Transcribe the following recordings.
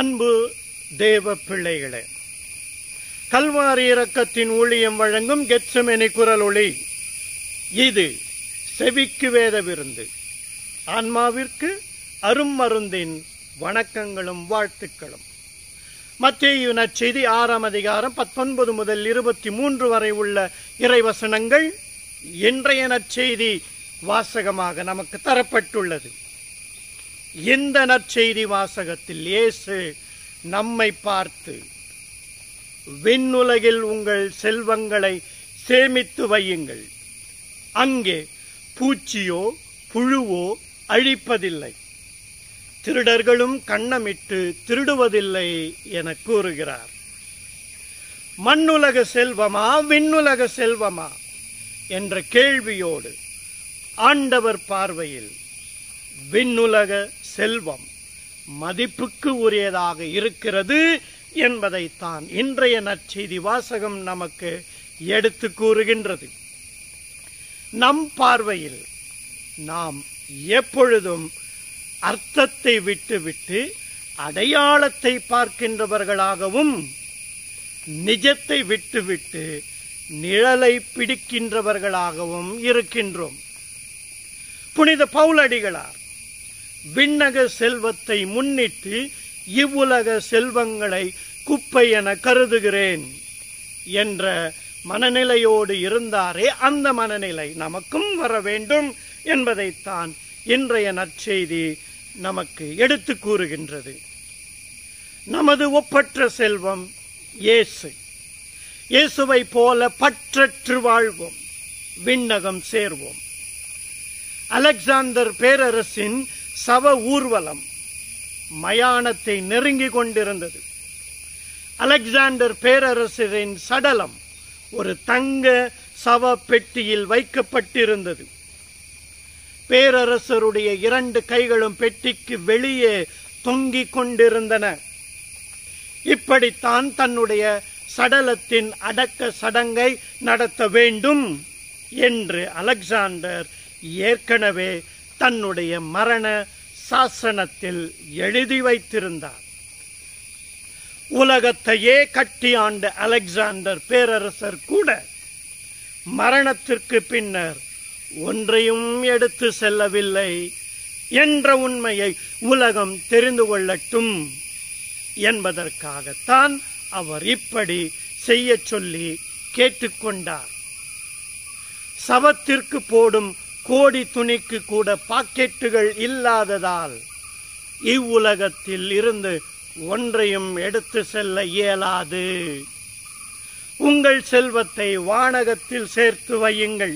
அன்பு தேவ பிள்ளைகளே கல்வாரி இரக்கத்தின் ஊழியம் வழங்கும் கெட்சமெனி குரல் ஒளி இது செவிக்கு வேத விருந்து ஆன்மாவிற்கு அரும்மருந்தின் வணக்கங்களும் வாழ்த்துக்களும் மத்தேயு நற்செய்தி ஆறாம் அதிகாரம் பத்தொன்பது முதல் இருபத்தி மூன்று வரை உள்ள இறைவசனங்கள் இன்றைய நற்செய்தி வாசகமாக நமக்கு தரப்பட்டுள்ளது இந்த நற்செய்தி வாசகத்தில் இயேசு நம்மை பார்த்து விண்ணுலகில் உங்கள் செல்வங்களை சேமித்து வையுங்கள் அங்கே பூச்சியோ புழுவோ அழிப்பதில்லை திருடர்களும் கண்ணமிட்டு திருடுவதில்லை என கூறுகிறார் மண்ணுலக செல்வமா விண்ணுலக செல்வமா என்ற கேள்வியோடு ஆண்டவர் பார்வையில் விண்ணுலக செல்வம் மதிப்புக்கு உரியதாக இருக்கிறது என்பதைத்தான் இன்றைய நற்செய்தி வாசகம் நமக்கு எடுத்து கூறுகின்றது நம் பார்வையில் நாம் எப்பொழுதும் அர்த்தத்தை விட்டுவிட்டு அடையாளத்தை பார்க்கின்றவர்களாகவும் நிஜத்தை விட்டுவிட்டு நிழலை பிடிக்கின்றவர்களாகவும் இருக்கின்றோம் புனித பவுலடிகளார் விண்ணக செல்வத்தை முன்னிட்டு இவ்வுலக செல்வங்களை குப்பை என கருதுகிறேன் என்ற மனநிலையோடு இருந்தாரே அந்த மனநிலை நமக்கும் வர வேண்டும் என்பதைத்தான் இன்றைய நற்செய்தி நமக்கு எடுத்து கூறுகின்றது நமது ஒப்பற்ற செல்வம் இயேசு இயேசுவை போல பற்றற்று வாழ்வோம் விண்ணகம் சேர்வோம் அலெக்சாந்தர் பேரரசின் சவ ஊர்வலம் மயானத்தை நெருங்கிக் கொண்டிருந்தது அலெக்சாண்டர் பேரரசரின் சடலம் ஒரு தங்க சவ பெட்டியில் வைக்கப்பட்டிருந்தது பேரரசருடைய இரண்டு கைகளும் பெட்டிக்கு வெளியே தொங்கிக் கொண்டிருந்தன இப்படித்தான் தன்னுடைய சடலத்தின் அடக்க சடங்கை நடத்த வேண்டும் என்று அலெக்சாண்டர் ஏற்கனவே தன்னுடைய மரண சாசனத்தில் எழுதி வைத்திருந்தார் உலகத்தையே கட்டி ஆண்ட அலெக்சாண்டர் பேரரசர் கூட மரணத்திற்கு பின்னர் ஒன்றையும் எடுத்து செல்லவில்லை என்ற உண்மையை உலகம் தெரிந்து கொள்ளட்டும் என்பதற்காகத்தான் அவர் இப்படி செய்ய சொல்லி கேட்டுக்கொண்டார் சவத்திற்கு போடும் கோடி துணிக்கு கூட பாக்கெட்டுகள் இல்லாததால் இவ்வுலகத்தில் இருந்து ஒன்றையும் எடுத்து செல்ல இயலாது உங்கள் செல்வத்தை வானகத்தில் சேர்த்து வையுங்கள்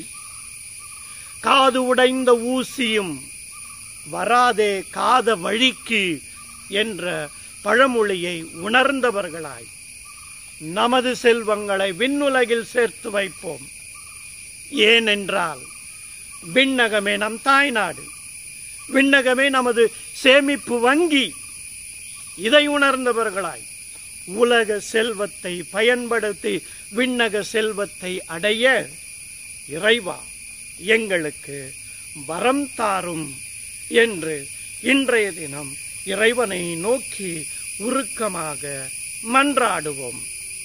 காது உடைந்த ஊசியும் வராதே காத வழிக்கு என்ற பழமொழியை உணர்ந்தவர்களாய் நமது செல்வங்களை விண்ணுலகில் சேர்த்து வைப்போம் ஏனென்றால் விண்ணகமே நம் தாய்நாடு விண்ணகமே நமது சேமிப்பு வங்கி இதை உணர்ந்தவர்களாய் உலக செல்வத்தை பயன்படுத்தி விண்ணக செல்வத்தை அடைய இறைவா எங்களுக்கு வரம் தாரும் என்று இன்றைய தினம் இறைவனை நோக்கி உருக்கமாக மன்றாடுவோம்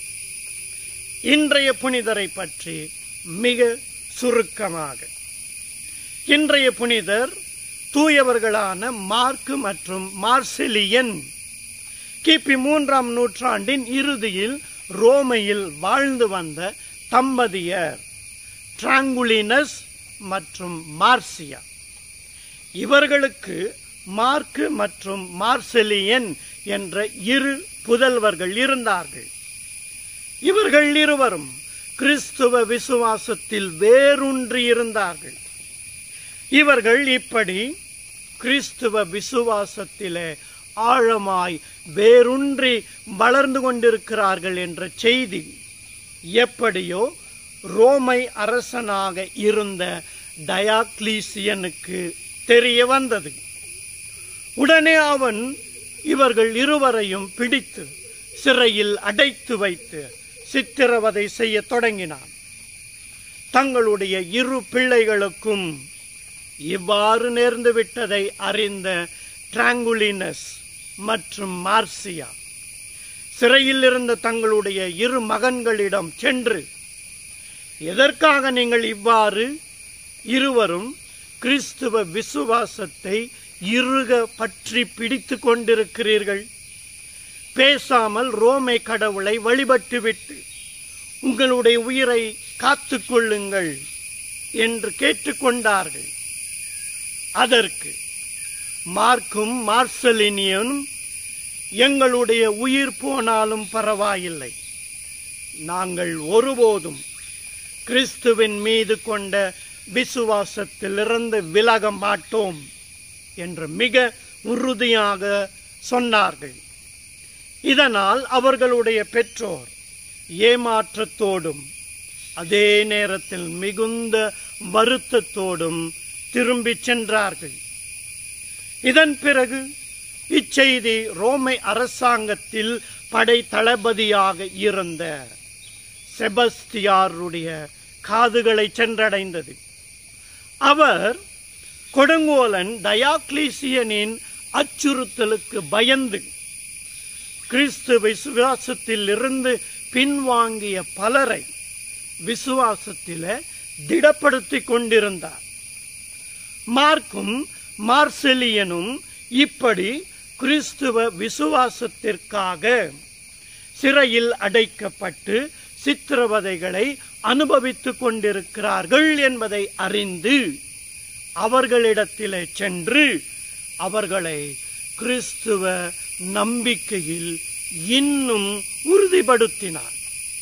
இன்றைய புனிதரை பற்றி மிக சுருக்கமாக இன்றைய புனிதர் தூயவர்களான மார்க்கு மற்றும் மார்செலியன் கிபி மூன்றாம் நூற்றாண்டின் இறுதியில் ரோமையில் வாழ்ந்து வந்த தம்பதியர் டிராங்குலினஸ் மற்றும் மார்சியா இவர்களுக்கு மார்க்கு மற்றும் மார்செலியன் என்ற இரு புதல்வர்கள் இருந்தார்கள் இவர்கள் இருவரும் கிறிஸ்துவ விசுவாசத்தில் வேரூன்றி இருந்தார்கள் இவர்கள் இப்படி கிறிஸ்துவ விசுவாசத்திலே ஆழமாய் வேரூன்றி வளர்ந்து கொண்டிருக்கிறார்கள் என்ற செய்தி எப்படியோ ரோமை அரசனாக இருந்த டயாக்லீசியனுக்கு தெரிய வந்தது உடனே அவன் இவர்கள் இருவரையும் பிடித்து சிறையில் அடைத்து வைத்து சித்திரவதை செய்ய தொடங்கினான் தங்களுடைய இரு பிள்ளைகளுக்கும் இவ்வாறு நேர்ந்து விட்டதை அறிந்த டிராங்குலினஸ் மற்றும் மார்சியா சிறையில் இருந்த தங்களுடைய இரு மகன்களிடம் சென்று எதற்காக நீங்கள் இவ்வாறு இருவரும் கிறிஸ்துவ விசுவாசத்தை இறுக பற்றி பிடித்து கொண்டிருக்கிறீர்கள் பேசாமல் ரோமை கடவுளை வழிபட்டுவிட்டு உங்களுடைய உயிரை காத்துக்கொள்ளுங்கள் என்று கேட்டுக்கொண்டார்கள் அதற்கு மார்க்கும் மார்சலினியனும் எங்களுடைய உயிர் போனாலும் பரவாயில்லை நாங்கள் ஒருபோதும் கிறிஸ்துவின் மீது கொண்ட விசுவாசத்திலிருந்து விலக மாட்டோம் என்று மிக உறுதியாக சொன்னார்கள் இதனால் அவர்களுடைய பெற்றோர் ஏமாற்றத்தோடும் அதே நேரத்தில் மிகுந்த வருத்தத்தோடும் திரும்பிச் சென்றார்கள் இதன் பிறகு இச்செய்தி ரோமை அரசாங்கத்தில் படை தளபதியாக இருந்த செபஸ்தியாருடைய காதுகளை சென்றடைந்தது அவர் கொடுங்கோலன் டயாக்லீசியனின் அச்சுறுத்தலுக்கு பயந்து கிறிஸ்து விசுவாசத்தில் இருந்து பின்வாங்கிய பலரை விசுவாசத்தில திடப்படுத்திக் கொண்டிருந்தார் மார்க்கும் மார்செலியனும் இப்படி கிறிஸ்துவ விசுவாசத்திற்காக சிறையில் அடைக்கப்பட்டு சித்திரவதைகளை அனுபவித்துக் கொண்டிருக்கிறார்கள் என்பதை அறிந்து அவர்களிடத்திலே சென்று அவர்களை கிறிஸ்துவ நம்பிக்கையில் இன்னும் உறுதிப்படுத்தினார்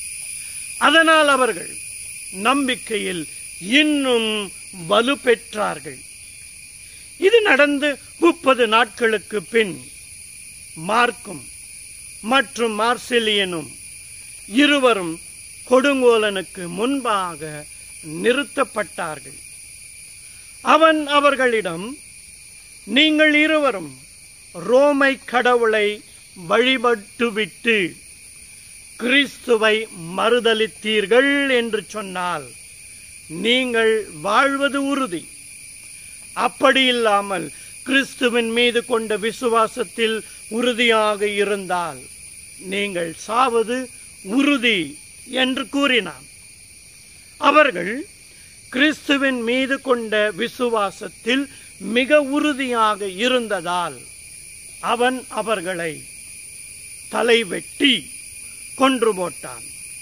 அதனால் அவர்கள் நம்பிக்கையில் இன்னும் வலுப்பெற்றார்கள் இது நடந்து முப்பது நாட்களுக்கு பின் மார்க்கும் மற்றும் மார்செலியனும் இருவரும் கொடுங்கோலனுக்கு முன்பாக நிறுத்தப்பட்டார்கள் அவன் அவர்களிடம் நீங்கள் இருவரும் ரோமை கடவுளை வழிபட்டுவிட்டு கிறிஸ்துவை மறுதலித்தீர்கள் என்று சொன்னால் நீங்கள் வாழ்வது உறுதி அப்படி இல்லாமல் கிறிஸ்துவின் மீது கொண்ட விசுவாசத்தில் உறுதியாக இருந்தால் நீங்கள் சாவது உறுதி என்று கூறினான் அவர்கள் கிறிஸ்துவின் மீது கொண்ட விசுவாசத்தில் மிக உறுதியாக இருந்ததால் அவன் அவர்களை தலைவெட்டி கொன்று போட்டான்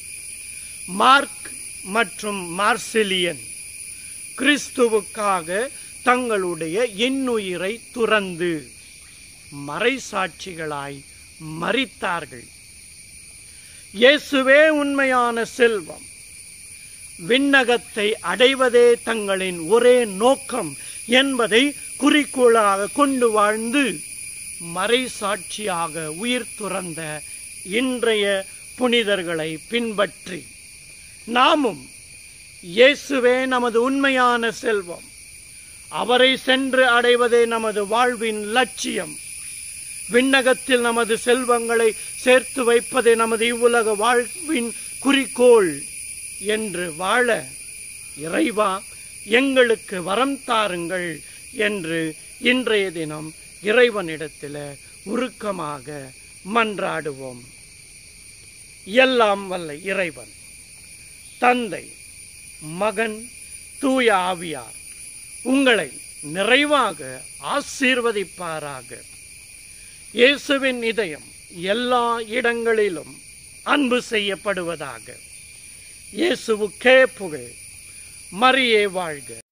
மார்க் மற்றும் மார்சிலியன் கிறிஸ்துவுக்காக தங்களுடைய இன்னுயிரை துறந்து மறைசாட்சிகளாய் மறித்தார்கள் இயேசுவே உண்மையான செல்வம் விண்ணகத்தை அடைவதே தங்களின் ஒரே நோக்கம் என்பதை குறிக்கோளாக கொண்டு வாழ்ந்து மறைசாட்சியாக உயிர் துறந்த இன்றைய புனிதர்களை பின்பற்றி நாமும் இயேசுவே நமது உண்மையான செல்வம் அவரை சென்று அடைவதே நமது வாழ்வின் லட்சியம் விண்ணகத்தில் நமது செல்வங்களை சேர்த்து வைப்பதே நமது இவ்வுலக வாழ்வின் குறிக்கோள் என்று வாழ இறைவா எங்களுக்கு வரம் தாருங்கள் என்று இன்றைய தினம் இறைவனிடத்தில் உருக்கமாக மன்றாடுவோம் எல்லாம் வல்ல இறைவன் தந்தை மகன் தூய ஆவியார் உங்களை நிறைவாக ஆசீர்வதிப்பாராக இயேசுவின் இதயம் எல்லா இடங்களிலும் அன்பு செய்யப்படுவதாக இயேசுவுக்கே புகழ் மரியே வாழ்க